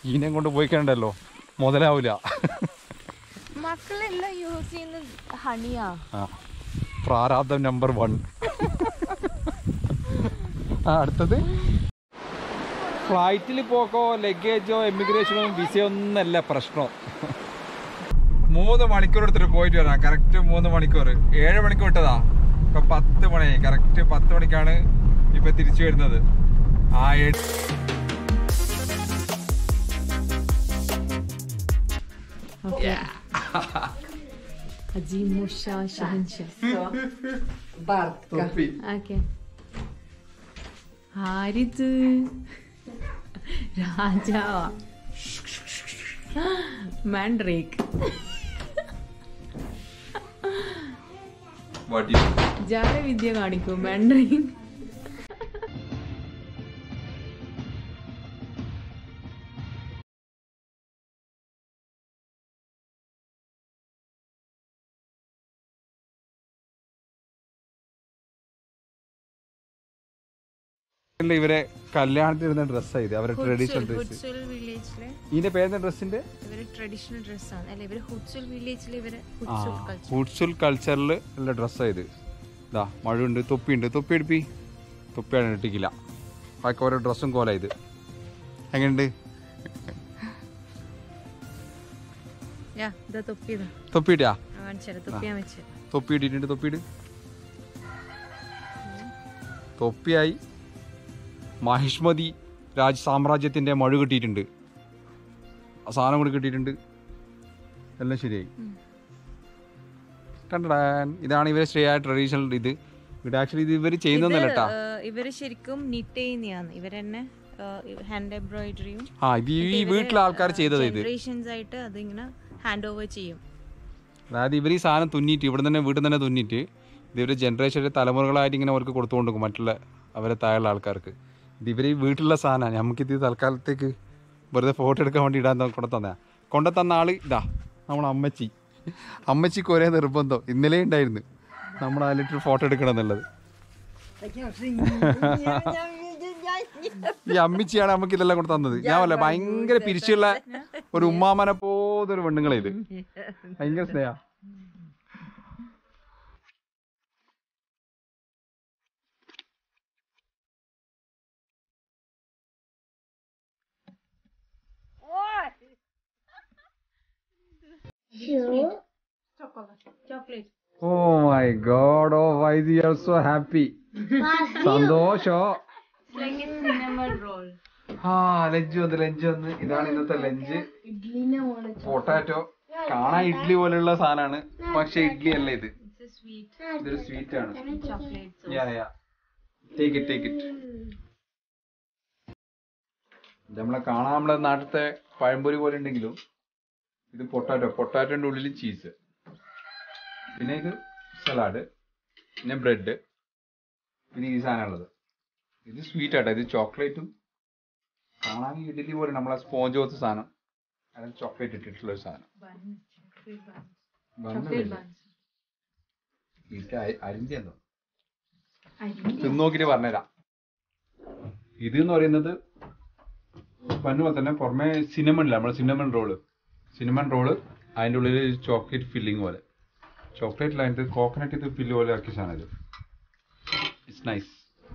ഈനെ കൊണ്ട് പോയി കണ്ടല്ലോ മുതലാവില്ല മക്കളെല്ലാം യൂസ് ചെയ്യുന്നത് ഹണിയാ ആ പ്രാരാബ്ദം നമ്പർ വൺ ആ അടുത്തത് ഫ്ലൈറ്റിൽ പോക്കോ ലഗേജോ എമിഗ്രേഷനോ വിസയോ ഒന്നല്ല പ്രശ്നം മൂന്ന് മണിക്കൂർ എടുത്തിട്ട് പോയിട്ട് വരാം കറക്റ്റ് മൂന്ന് മണിക്കൂർ ഏഴ് മണിക്കൂർ വിട്ടതാ ഇപ്പൊ പത്ത് മണിയായി കറക്റ്റ് പത്ത് മണിക്കാണ് ഇപ്പൊ തിരിച്ചു വരുന്നത് ആ ഏഴ് അജീമുഷ ഷഹൻഷ തൊപ്പി ഓക്കെ ആരിത് രാജാവാ മാൻഡ്രേക്ക് വടി ജാലവിദ്യ കാണിക്കും മാൻഡ്രേക്ക് ഇവരെ കല്യാണത്തിന് ഇരുന്ന ഡ്രസ്സാണ് ഇത് അവരുടെ ട്രഡീഷണൽ ഡ്രസ്സ് ഹുഡ്സുൽ വില്ലേജിലെ ഇതിന്റെ പേരെന്താ ഡ്രസ്സിന്റെ ഇവര് ട്രഡീഷണൽ ഡ്രസ്സാണ് അല്ല ഇവര് ഹുഡ്സുൽ വില്ലേജിലെ ഇവര് ആ ഹുഡ്സുൽ കൾച്ചർ ഫുഡ്സുൽ കൾച്ചറിൽ ഉള്ള ഡ്രസ്സാണ് ഇത് ഇതാ മഴയുണ്ട് തൊപ്പിയുണ്ട് തൊപ്പി എടുപ്പി തൊപ്പിയാണ് ഇട്ടിക്കില്ല ബാക്കി ഓരോ ഡ്രസ്സും കോല ഇത് എങ്ങനെയുണ്ട് യാ ഇതാ തൊപ്പി ഇതാ തൊപ്പിയിട്ടാ കാണിച്ചാലോ തൊപ്പി ഞാൻ വെച്ച് തൊപ്പി ഇട്ടിട്ടുണ്ട് തൊപ്പിയിട് തൊപ്പിയായി മഹിഷ്മതി രാജ് സാമ്രാജ്യത്തിന്റെ മഴ കിട്ടിയിട്ടുണ്ട് ആ സാധനം കൂടി കിട്ടിയിട്ടുണ്ട് എല്ലാം ശരിയായി കണ്ടടാൻ ഇതാണ് ഇവരെ ശരിയായ ട്രഡീഷണൽ ഇത് ഇവിടെ ആക്ച്വലി ഇത് ഇവർ ചെയ്യുന്നതല്ല കേട്ടാ ഏഹ്, ഇവര് ശരിക്കും നിറ്റ് ചെയ്യുന്നതാണ് ഇവരെന്നെ ഹാൻഡ് എംബ്രോയിഡറിയും ആ ഇത് ഈ വീട്ടിലെ ആൾക്കാർ ചെയ്തത് ഇത് ജനറേഷൻസ് ആയിട്ട് അതിങ്ങനെ ഹാൻഡ് ഓവർ ചെയ്യും അതായത് ഇവർ ഈ സാധനം തുന്നിയിട്ട് ഇവിടെ തന്നെ വീട്ടിൽ തന്നെ തുന്നിയിട്ട് ഇത് ഇവർ ജനറേഷൻ്റെ തലമുറകളായിട്ട് ഇങ്ങനെ അവർക്ക് കൊടുത്തു കൊടുക്കും മറ്റുള്ള അവരെ താഴെയുള്ള ആൾക്കാർക്ക് ഇത് ഇവർ ഈ വീട്ടിലുള്ള സാധനമാണ് നമുക്കിത് തൽക്കാലത്തേക്ക് വെറുതെ ഫോട്ടോ എടുക്കാൻ വേണ്ടി ഇടാൻ കൊണ്ടു തന്നാ കൊണ്ടു തന്ന ആള് ഇതാ നമ്മളെ അമ്മച്ചി അമ്മച്ചിക്ക് ഒരേ നിർബന്ധം ഇന്നലെ ഉണ്ടായിരുന്നു നമ്മൾ അതിലിട്ട് ഫോട്ടോ എടുക്കണം എന്നുള്ളത് ഈ അമ്മച്ചിയാണ് നമുക്ക് ഇതെല്ലാം കൊണ്ട് തന്നത് ഞാൻ പറയാം ഭയങ്കര പിരിച്ചുള്ള ഒരു ഉമ്മാമനെ പോതൊരു പെണ്ണുങ്ങളെ ഇത് ഭയങ്കര സ്നേഹ chocolate oh my God oh why you are so happy സന്തോഷോ സിനമൺ റോൾ ആ ലഞ്ച് വന്ന് ലഞ്ച് വന്ന് ഇതാണ് ഇന്നത്തെ ലഞ്ച് പൊട്ടാറ്റോ കാണാൻ ഇഡ്ഡലി പോലെയുള്ള സാധനമാണ് പക്ഷെ ഇഡ്ഡലി അല്ല ഇത് സ്വീറ്റ് ഇതൊരു സ്വീറ്റ് ആണ് chocolate yeah yeah take it take it നമ്മളെ കാണാൻ നമ്മളെ നാട്ടിലത്തെ പഴംപൊരി പോലെ ഉണ്ടെങ്കിലും ഇത് പൊട്ടാറ്റോ പൊട്ടാറ്റോന്റെ ഉള്ളിൽ ചീസ് പിന്നെ ഇത് സലാഡ് പിന്നെ ബ്രെഡ് പിന്നെ ഈ സാധനമുള്ളത് ഇത് സ്വീറ്റ് ആട്ടോ ഇത് ചോക്ലേറ്റും കാണാൻ ഇഡലി പോലെ നമ്മളെ സ്പോഞ്ച് പോലത്തെ സാധനം അതിൽ ചോക്ലേറ്റ് ഇട്ടിട്ടുള്ള ഒരു സാധനം ബണ്ണ് ഇത് അരിഞ്ചെന്തോ തിന്നോക്കിട്ട് പറഞ്ഞുതരാം ഇത് എന്ന് പറയുന്നത് പറഞ്ഞ പോലെ തന്നെ പുറമെ സിനമൺ ഇല്ല നമ്മളെ സിനമൺ റോള് സിനമൺ റോള് അതിൻ്റെ ഉള്ളിൽ ചോക്ലേറ്റ് ഫില്ലിങ് പോലെ ചോക്ലേറ്റിൽ അതിൻ്റെ കോക്കനട്ട് ഇത് ഫില്ല് പോലെ ആക്കിയ സാധനം ഇത് ഇറ്റ്സ് നൈസ്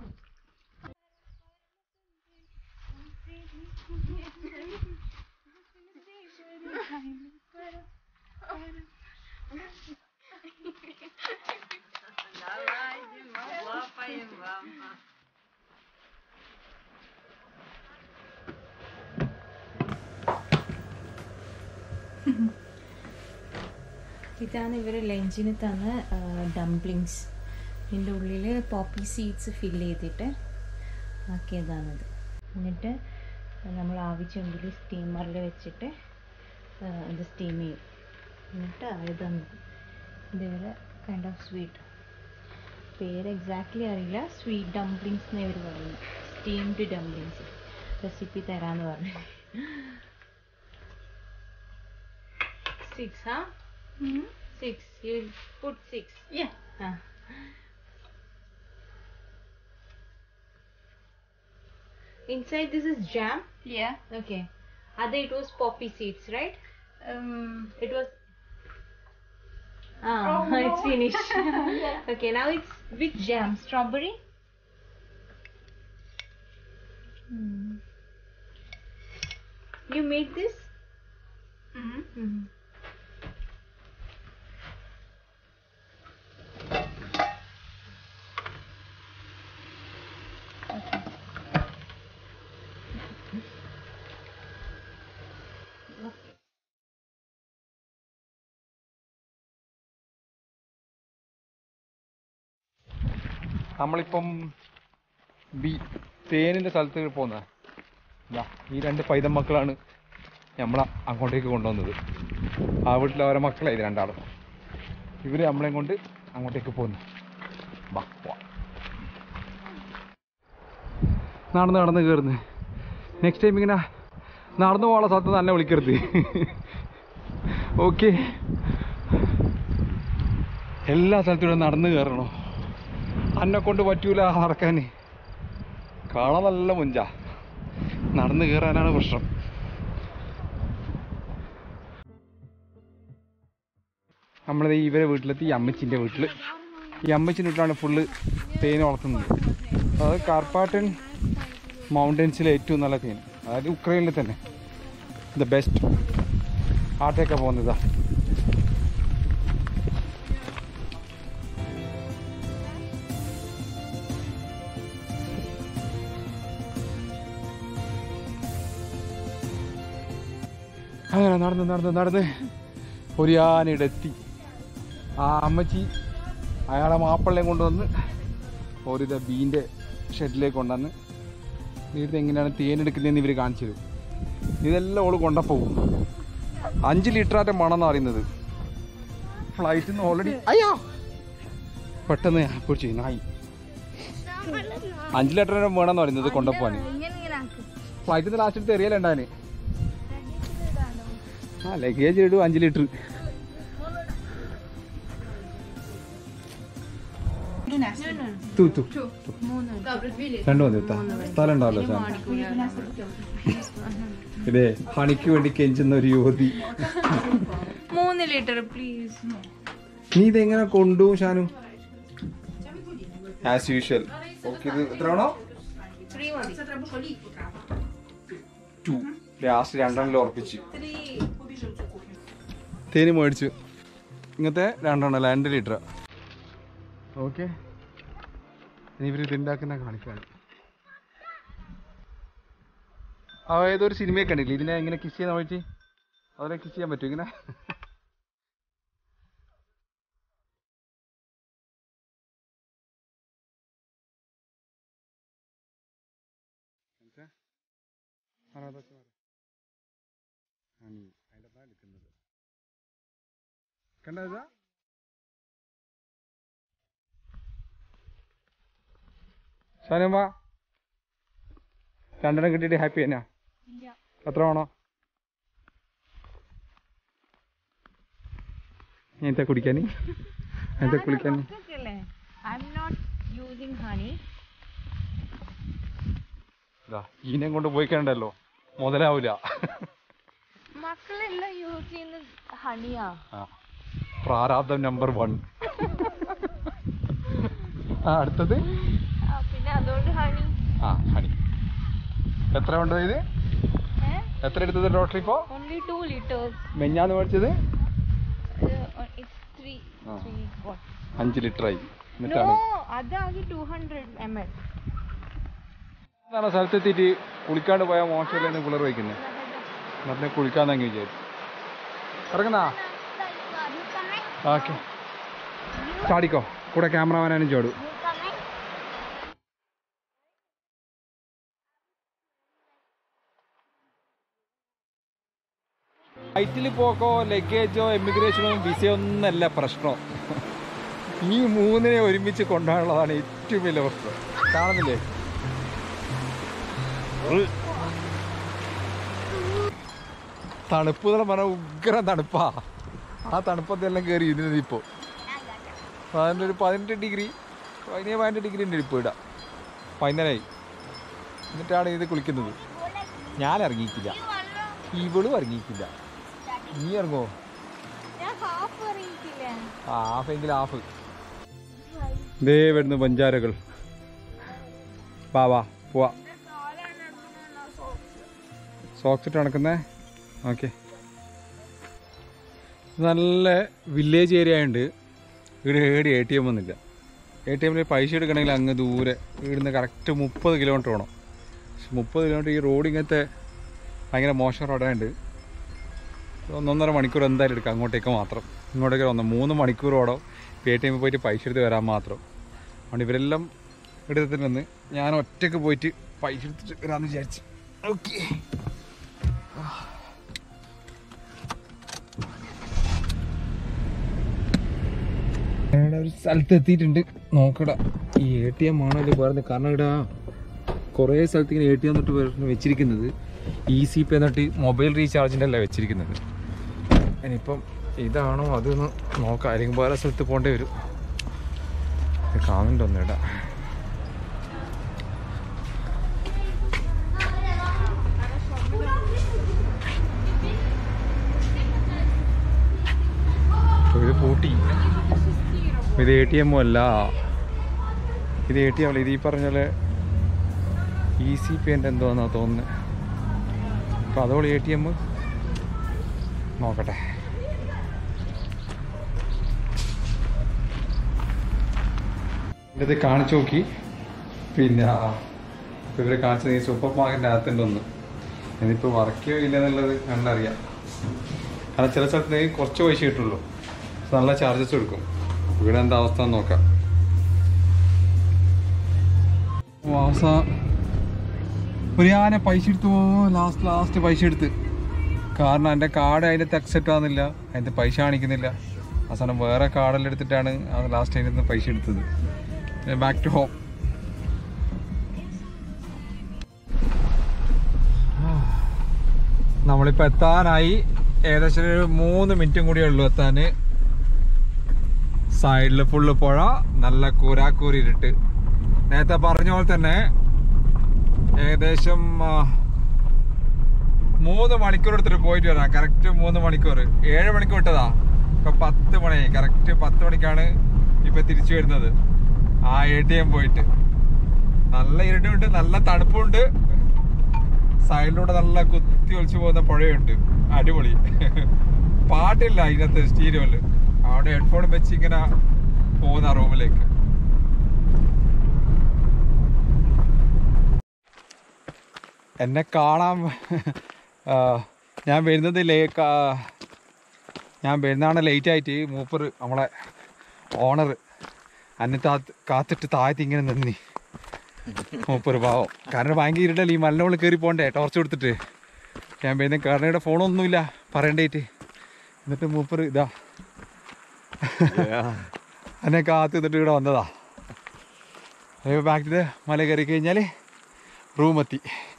ഇതാണ് ഇവർ ലഞ്ചിന് തന്ന ഡംപ്ലിങ്സ് ഇതിൻ്റെ ഉള്ളിൽ പോപ്പി സീഡ്സ് ഫില്ല് ചെയ്തിട്ട് ആക്കിയതാണിത് എന്നിട്ട് നമ്മൾ ആവശ്യമെങ്കിൽ സ്റ്റീമറിൽ വെച്ചിട്ട് ആ, ഇത് സ്റ്റീം ചെയ്യും എന്നിട്ട് ഇത് ഇതേപോലെ കൈൻഡ് ഓഫ് സ്വീറ്റ് പേര് എക്സാക്ട്ലി അറിയില്ല സ്വീറ്റ് ഡംപ്ലിങ്സ് എന്ന് ഇവർ പറയുന്നു സ്റ്റീംഡ് ഡംപ്ലിങ്സ് റെസിപ്പി തരാമെന്ന് പറഞ്ഞു സിക്സ് ആ Six. You will put six. Yeah. Ah. Inside this is jam. Yeah. Okay. Other it was poppy seeds, right? Um, It was. Ah, it's finished. okay, now it's which jam? Strawberry? Hmm. You made this? mhm. Hmm. നമ്മളിപ്പം bee തേനിൻ്റെ സ്ഥലത്ത് പോകുന്നത് ഇതാ ഈ രണ്ട് പൈതം മക്കളാണ് നമ്മളെ അങ്ങോട്ടേക്ക് കൊണ്ടുവന്നത് ആ വീട്ടിലെ അവരെ മക്കളാണ് ഇത് രണ്ടാളും ഇവർ നമ്മളെയും കൊണ്ട് അങ്ങോട്ടേക്ക് പോകുന്നു വാ പോവാം. നടന്ന് നടന്ന് കയറുന്നു നെക്സ്റ്റ് ടൈം ഇങ്ങനെ നടന്നു പോകാനുള്ള സ്ഥലത്ത് തന്നെ വിളിക്കരുത് ഓക്കെ എല്ലാ സ്ഥലത്തൂടെ നടന്ന് കയറണോ അന്നെ കൊണ്ട് പറ്റൂല നടക്കാൻ കാണാൻ നല്ല മുഞ്ച നടന്ന് കയറാനാണ് പ്രശ്നം നമ്മളിത് ഇവരെ വീട്ടിലെത്തി ഈ അമ്മച്ചിൻ്റെ വീട്ടിൽ ഈ അമ്മച്ചിൻ്റെ വീട്ടിലാണ് ഫുള്ള് തേൻ വളർത്തുന്നത് അതായത് കാർപ്പാട്ടൻ മൗണ്ടൻസിലെ ഏറ്റവും നല്ല തേൻ അതായത് ഉക്രൈനിൽ തന്നെ ദ ബെസ്റ്റ് ആട്ടേക്കാ പോകുന്നതാ അങ്ങനെ നടന്ന് നടന്ന് നടന്ന് ഒരു ആനയുടെ എത്തി ആ അമ്മച്ചി അയാളെ മാപ്പിളയും കൊണ്ടുവന്ന് ഒരിത ബീൻ്റെ ഷെഡിലേക്ക് കൊണ്ടുവന്ന് ഇത് എങ്ങനെയാണ് തേനെടുക്കുന്നതെന്ന് ഇവർ കാണിച്ചു തരും ഇതെല്ലാം ഓള് കൊണ്ടപ്പോവും അഞ്ച് ലിറ്ററാറ്റ മണമെന്ന് പറയുന്നത് ഫ്ലൈറ്റിൽ നിന്ന് ഓൾറെഡി അയ്യോ പെട്ടെന്ന് പിടിച്ചു നായി അഞ്ച് ലിറ്റർ വേണമെന്ന് പറയുന്നത് കൊണ്ടുപോകാൻ ഇങ്ങനെ ഇങ്ങനെ ആക്കും ഫ്ലൈറ്റിൽ നിന്ന് ലാസ്റ്റ് എടുത്ത് എറിയലുണ്ടാന് ആ ലഗേജ് ഇടും അഞ്ച് ലിറ്റർ തൂ തൂ രണ്ടു മതി ഇത്താ. സ്ഥലം ഉണ്ടാവല്ലോ സാർ ഇതേ ഹണിക്ക് വേണ്ടി കെഞ്ചുന്ന ഒരു യുവതി മൂന്ന് ലിറ്റർ പ്ലീസ് നീ ഇതെങ്ങനെ കൊണ്ടുപോകും ഷാനു ആസ് യൂഷ്വൽ ഓക്കെ ഇത് എത്ര ആണോ ത്രീ മതി ടു ലാസ്റ്റ് രണ്ടെണ്ണം ഉറപ്പിച്ചു തേനി മേടിച്ചു ഇങ്ങനത്തെ രണ്ടെണ്ണം രണ്ട് ലിറ്റർ ഓക്കെ ഇനി ഇവർ ഇതുണ്ടാക്കുന്ന കാണിക്കാണ് ആ ഏതൊരു സിനിമയൊക്കെ ഉണ്ടല്ലേ ഇതിനെ എങ്ങനെ കിസ് ചെയ്യാൻ നോക്കി അതിനെ കിസ് ചെയ്യാൻ പറ്റും ഇങ്ങനെ കണ്ടതാ ഷാനുമ്മ രണ്ടെണ്ണം കിട്ടിയിട്ട് ഹാപ്പി തന്നെയാ എത്ര വേണോ എന്താ കുടിക്കാൻ എന്താ കുളിക്കാൻ I'm not using honey ഇതാ ഈനെയും കൊണ്ട് പോയി കണ്ടല്ലോ മുതലാവൂല മക്കളെല്ലാം യൂസ് ചെയ്യുന്നത് ഹണിയാ ആ പ്രാരാബ്ദം നമ്പർ വൺ ആ അടുത്തത് പിന്നെ അതുകൊണ്ട് ഹണി ആ ഹണി എത്ര വേണ്ടത് ഇത് എത്ര എടുത്തത് ടോട്ടൽ ഇപ്പോ ഓൺലി ടു ലിറ്റേഴ്സ് മെഞ്ഞാന്ന് മേടിച്ചത് ഇറ്റ്സ് ത്രീ ആ. ത്രീ അഞ്ച് ലിറ്റർ ആയി നോ എന്നിട്ടാണ് അതാകെ ടു ഹൺഡ്രഡ് എം എൽ എന്താണ് സ്ഥലത്തെത്തിയിട്ട് കുളിക്കാണ്ട് പോയാൽ മോശമല്ലേ പിള്ളേർ വയ്ക്കുന്നത് എന്നിട്ട് കുളിക്കാന്നങ്ങ് വിചാരിച്ചു ഇറങ്ങുന്നാ ഓക്കെ ചാടിക്കോ കൂടെ ക്യാമറമാനും ചാടും ഫ്ലൈറ്റിൽ പോക്കോ ലഗേജോ എമിഗ്രേഷനോ വിസയോ ഒന്നല്ല പ്രശ്നം ഈ മൂന്നിനെ ഒരുമിച്ച് കൊണ്ടുപോകാനുള്ളതാണ് ഏറ്റവും വലിയ പ്രശ്നം കാണുന്നില്ലേ തണുപ്പ് എന്ന് പറഞ്ഞാൽ ഉഗ്ര തണുപ്പാ ആ തണുപ്പത്തെല്ലാം കയറി ഇരുന്നത് ഇപ്പോൾ അതിൻ്റെ ഒരു പതിനെട്ട് ഡിഗ്രി പതിനേഴ് പതിനെട്ട് ഡിഗ്രി ഉണ്ട് ഇപ്പോൾ ഇടാം വൈകുന്നേരമായി എന്നിട്ടാണ് ഇത് കുളിക്കുന്നത് ഞാൻ ഇറങ്ങിയിട്ടില്ല ഇവളും ഇറങ്ങിയിട്ടില്ല നീ ഇറങ്ങോ ഞാൻ ഹാഫ് അറിയിക്കില്ല ആ ഹാഫ് എങ്കിൽ ഹാഫ് ദേ വരുന്നു പഞ്ചാരകൾ വാ വാ പോവാ സോക്സ് ഇട്ട് നടക്കുന്നേ ഓക്കെ നല്ല വില്ലേജ് ഏരിയ ഉണ്ട് ഇവിടെ ഏടി എ ടി എം ഒന്നുമില്ല എ ടി എമ്മിൽ പൈസ എടുക്കണമെങ്കിൽ അങ്ങ് ദൂരെ ഇവിടുന്ന് കറക്റ്റ് മുപ്പത് കിലോമീറ്റർ വേണം പക്ഷെ മുപ്പത് കിലോമീറ്റർ ഈ റോഡ് ഇങ്ങനത്തെ ഭയങ്കര മോശം റോഡായുണ്ട് ഒന്നൊന്നര മണിക്കൂർ എന്തായാലും എടുക്കാം അങ്ങോട്ടേക്ക് മാത്രം ഇങ്ങോട്ടേക്ക് ഒന്ന് മൂന്ന് മണിക്കൂർ ഓടോ പേ ടി എമ്മിൽ പോയിട്ട് പൈസ എടുത്ത് വരാൻ മാത്രം അതുകൊണ്ട് ഇവരെല്ലാം എടുത്തിട്ട് വന്ന് ഞാൻ ഒറ്റയ്ക്ക് പോയിട്ട് പൈസ എടുത്തിട്ട് വരാമെന്ന് വിചാരിച്ചു ഓക്കെ ഇവിടെ ഒരു സ്ഥലത്ത് എത്തിയിട്ടുണ്ട് നോക്കടാ ഈ എ ടി എം ആണോ ഇത് പറയുന്നത് കാരണം ഇവിടെ കുറേ സ്ഥലത്ത് ഇങ്ങനെ എ ടി എം തൊട്ട് പറഞ്ഞ് വെച്ചിരിക്കുന്നത് ഇ സി പേ എന്നിട്ട് മൊബൈൽ റീചാർജിൻ്റെ അല്ല വെച്ചിരിക്കുന്നത് ഇനിയിപ്പം ഇതാണോ അതൊന്ന് നോക്കാം അല്ലെങ്കിൽ വേറെ സ്ഥലത്ത് പോകേണ്ടി വരും ഇത് കാണുന്നുണ്ട് ഒന്ന് ഇടാ ഇത് പൂട്ടി ഇത് എ ടി എമ്മും അല്ല ഇത് എ ടി എം അല്ല ഇത് ഈ പറഞ്ഞ പോലെ ഇ സി പേൻ്റെ എന്തോന്നാ തോന്നുന്നത് അപ്പോൾ അതോളം എ ടി എം നോക്കട്ടെ ഇത് കാണിച്ചു നോക്കി പിന്നെ ഇപ്പൊ ഇവരെ കാണിച്ചത് ഈ സൂപ്പർ മാർക്കറ്റിൻ്റെ അകത്തുണ്ട് ഒന്ന് ഇതിപ്പോൾ വർക്കോ ഇല്ല എന്നുള്ളത് കണ്ടറിയാം കാരണം ചില സ്ഥലത്ത് നിന്ന് കുറച്ച് പൈസ കിട്ടുള്ളൂ പക്ഷെ നല്ല ചാർജസ് എടുക്കും ഇവിടെ എന്താ അവസ്ഥ എന്ന് നോക്കാം വാസ ഒരു ആന പൈസ എടുത്തു ലാസ്റ്റ് ലാസ്റ്റ് പൈസ എടുത്ത് കാരണം എൻ്റെ കാർഡ് അതിൻ്റെ അക്സെപ്റ്റ് ആകുന്നില്ല അതിൻ്റെ പൈസ കാണിക്കുന്നില്ല അവസാനം വേറെ കാർഡെല്ലാം എടുത്തിട്ടാണ് അത് ലാസ്റ്റ് അതിൻ്റെ നിന്ന് പൈസ എടുത്തത് ബാക്ക് ടു ഹോം നമ്മളിപ്പോൾ എത്താനായി ഏകദേശം ഒരു മൂന്ന് മിനിറ്റും കൂടിയേ ഉള്ളൂ എത്താൻ സൈഡിൽ ഫുള്ള് പുഴ നല്ല കൂരാക്കൂരി ഇരുട്ട് നേരത്തെ പറഞ്ഞ പോലെ തന്നെ ഏകദേശം ആ, മൂന്ന് മണിക്കൂർ എടുത്തിട്ട് പോയിട്ട് വരാം കറക്റ്റ് മൂന്ന് മണിക്കൂർ ഏഴ് മണിക്ക് വിട്ടതാ ഇപ്പൊ പത്ത് മണിയായി കറക്റ്റ് പത്ത് മണിക്കാണ് ഇപ്പൊ തിരിച്ചു വരുന്നത് ആ എ ടി എം പോയിട്ട് നല്ല ഇരുട്ടുമുണ്ട് നല്ല തണുപ്പുണ്ട് സൈഡിലൂടെ നല്ല കുത്തി ഒളിച്ചു പോകുന്ന പുഴയുണ്ട് അടിപൊളി പാട്ടില്ല അതിനകത്ത് സ്റ്റീരിയോയില് അവിടെ ഹെഡ്ഫോൺ വെച്ച് ഇങ്ങനെ പോകുന്ന റൂമിലേക്ക് എന്നെ കാണാൻ ആ, ഞാൻ വരുന്നത് ലേ കാ- ഞാൻ വരുന്നതാണ് ലേറ്റ് ആയിട്ട് മൂപ്പർ നമ്മളെ ഓണർ അന്നെ താത്ത് കാത്തിട്ട് താഴത്ത് ഇങ്ങനെ നിന്നി മൂപ്പർ പാവം കാരണം ഭയങ്കര ഇരുട്ടല്ലേ ഈ മലിൻ്റെ മുകളിൽ കയറി പോകണ്ടേ ടോർച്ച് കൊടുത്തിട്ട് ഞാൻ വരുന്ന കാരണയുടെ ഫോണൊന്നുമില്ല പറയണ്ടേറ്റ് എന്നിട്ട് മൂപ്പർ ഇതാ എന്നെ കാത്ത് നിന്നിട്ട് ഇവിടെ വന്നതാ ബാക്കിൽ മല കയറി കഴിഞ്ഞാൽ റൂമെത്തി